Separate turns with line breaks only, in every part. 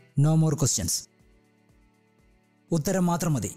No more questions ഉത്തരം മാത്രം മതി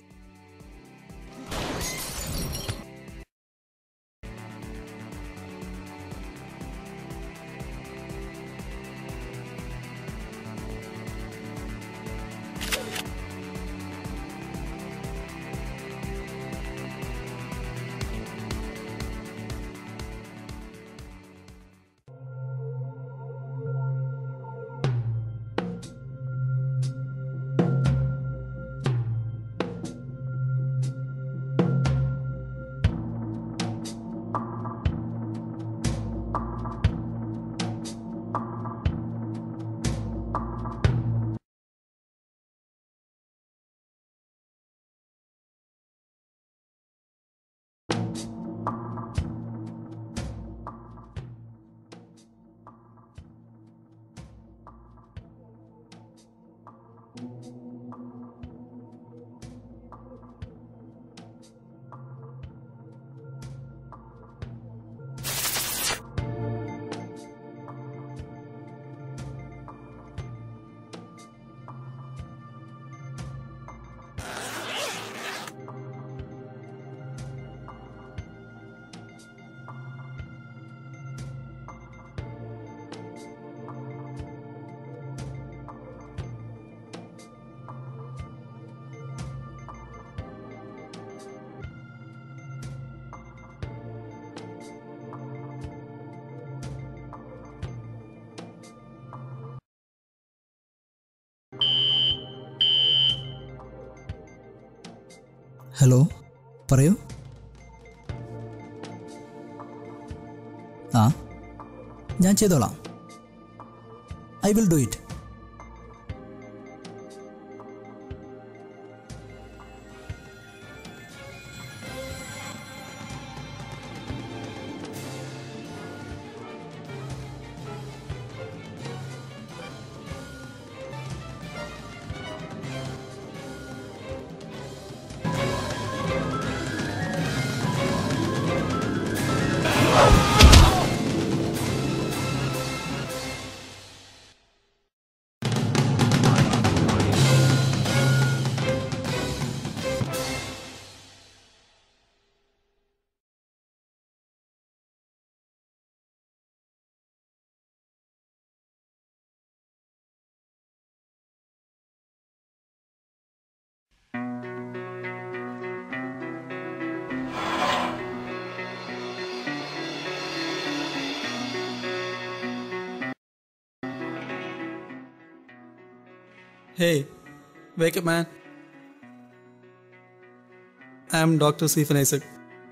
ഹലോ പറയൂ ആ ഞാൻ ചെയ്തോളാം I will do it
Hey, wake up, man. I am Dr. Stephen Isaac.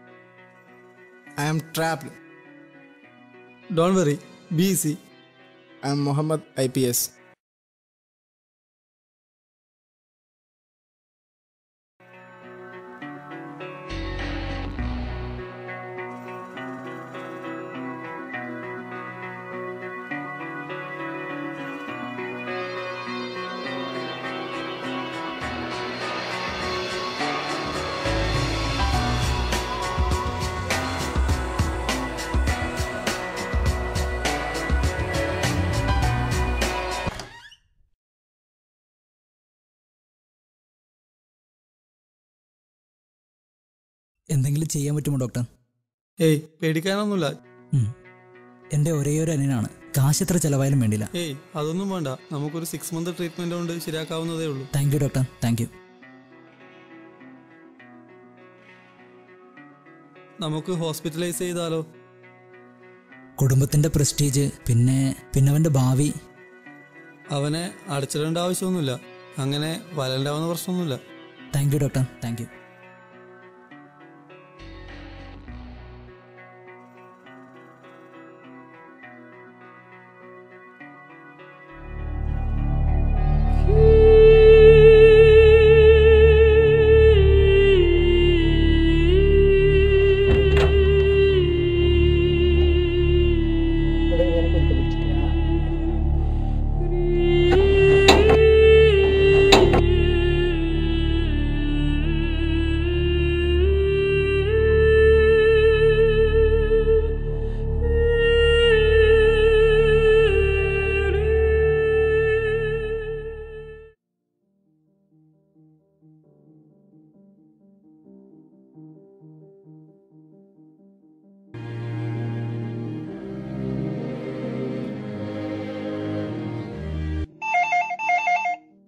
I am trapped.
Don't worry, be easy.
I am Muhammad IPS.
എന്തെങ്കിലും ചെയ്യാൻ പറ്റുമോ ഡോക്ടർ
ഏയ് പേടിക്കാനൊന്നുമില്ല
ഉം. എൻ്റെ ഒരേ ഒരു അനിയനാണ് കാശ് എത്ര ചിലവായാലും വേണ്ടില്ല
ഏയ് അതൊന്നും വേണ്ട നമുക്കൊരു സിക്സ് മന്ത് ട്രീറ്റ്മെന്റ് കൊണ്ട് ശരിയാക്കാവുന്നതേ ഉള്ളൂ
thank you doctor thank you
നമുക്ക് ഹോസ്പിറ്റലൈസ് ചെയ്താലോ
കുടുംബത്തിൻ്റെ പ്രസ്റ്റീജ് പിന്നെ പിന്നെ അവൻ്റെ ഭാവി
അവനെ അടച്ചിടേണ്ട ആവശ്യമൊന്നുമില്ല അങ്ങനെ വലണ്ടാവുന്ന പ്രശ്നമൊന്നുമില്ല
thank you doctor thank you
Thank you.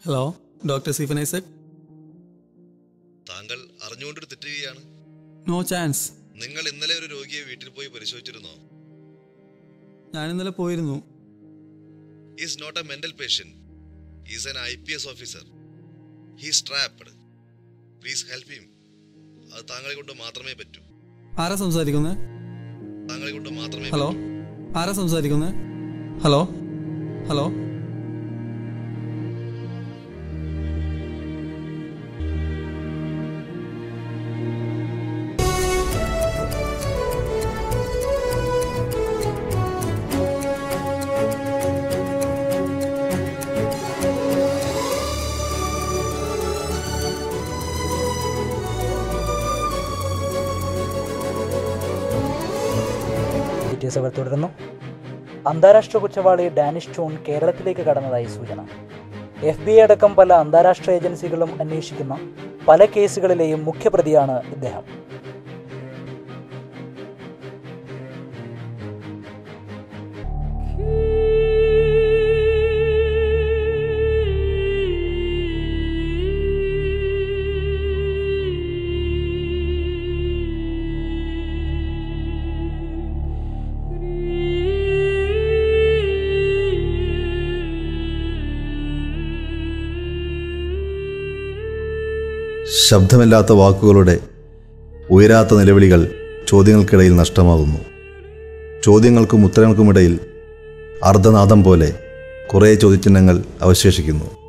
Hello doctor Stephen Isaac
താങ്കൾ അറിഞ്ഞുകൊണ്ടൊരു തെറ്റുകയാണ്
നോ ചാൻസ്
നിങ്ങൾ ഇന്നലെ ഒരു രോഗിയെ വീട്ടിൽ പോയി പരിശോധിച്ചിരുന്നോ
ഞാൻ ഇന്നലെ പോയിരുന്നു
is not a mental patient is N I P S officer he's trapped please help him അത് താങ്കളെ കൊണ്ട് മാത്രമേ പറ്റൂ
ആരാ സംസാരിക്കുന്നത്
താങ്കളെ കൊണ്ട് മാത്രമേ
ഹലോ
പറ്റൂ.
ആരാ സംസാരിക്കുന്നത് ഹലോ ഹലോ
ഡീറ്റെയിൽസ് അവർ തുടരുന്നു അന്താരാഷ്ട്ര കുറ്റവാളി ഡാനിഷ് ചൂൺ കേരളത്തിലേക്ക് കടന്നതായി സൂചന എഫ് ബി ഐ അടക്കം പല അന്താരാഷ്ട്ര ഏജൻസികളും അന്വേഷിക്കുന്ന പല കേസുകളിലെയും മുഖ്യപ്രതിയാണ് ഇദ്ദേഹം
ശബ്ദമില്ലാത്ത വാക്കുകളുടെ ഉയരാത്ത നിലവിളികൾ ചോദ്യങ്ങൾക്കിടയിൽ നഷ്ടമാകുന്നു ചോദ്യങ്ങൾക്കും ഉത്തരങ്ങൾക്കുമിടയിൽ അർദ്ധനാദം പോലെ കുറേ ചോദ്യചിഹ്നങ്ങൾ അവശേഷിക്കുന്നു